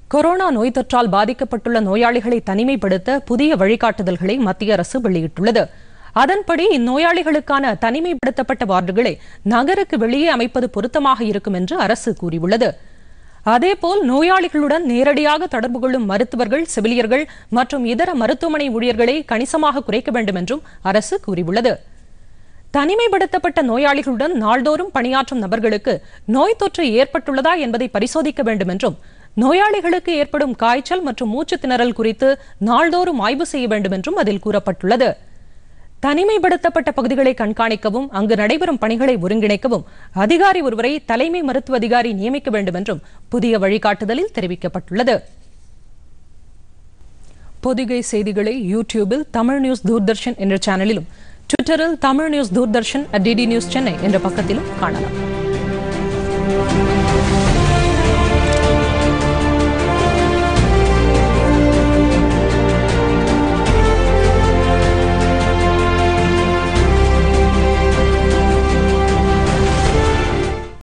corona நோய் தொற்றால் பாதிக்கப்பட்டுள்ள நோயாளிகளை தனிமைப்படுத்த புதிய வழிகாட்டுதல்களை மத்திய அரசு வெளியிட்டுள்ளது அதன்படி இந்நோயாளிகளுக்கான தனிமைப்படுத்தப்பட்ட வார்டுகளை நகருக்கு வெளியே அமைப்பது பொருத்தமாக இருக்கும் என்று அரசு கூறியுள்ளது அதேபோல் நோயாளிகளுடன் நேரடியாக தொடர்பு கொள்ளும் மருத்துவர்கள் செவிலியர்கள் மற்றும் இதர மருத்துவமனை ஊழியர்களை கணிசமாக குறைக்க வேண்டும் என்றும் அரசு கூறியுள்ளது தனிமைப்படுத்தப்பட்ட நோயாளிகளுடன் நாள்தோறும் பணியாற்றும் நபர்களுக்கு நோய் தொற்று ஏற்பட்டுள்ளதா என்பதை பரிசோதிக்க வேண்டும் என்றும் நோயாளிகளுக்கு ஏற்படும் காய்ச்சல் மற்றும் மூச்சு திணறல் குறித்து நாள்தோறும் ஆய்வு செய்ய வேண்டும் என்றும் அதில் கூறப்பட்டுள்ளது தனிமைப்படுத்தப்பட்ட பகுதிகளை கண்காணிக்கவும் அங்கு நடைபெறும் பணிகளை ஒருங்கிணைக்கவும் அதிகாரி ஒருவரை தலைமை மருத்துவ அதிகாரி நியமிக்க வேண்டும் என்றும் புதிய வழிகாட்டுதலில் தெரிவிக்கப்பட்டுள்ளது பொதிகை செய்திகளை யூடியூபில் தமிழ் நியூஸ் தூர்தர்ஷன் என்ற சேனலிலும் ட்விட்டரில் Tamil news Doordarshan at DD news Chennai என்ற பக்கத்திலும் காணலாம்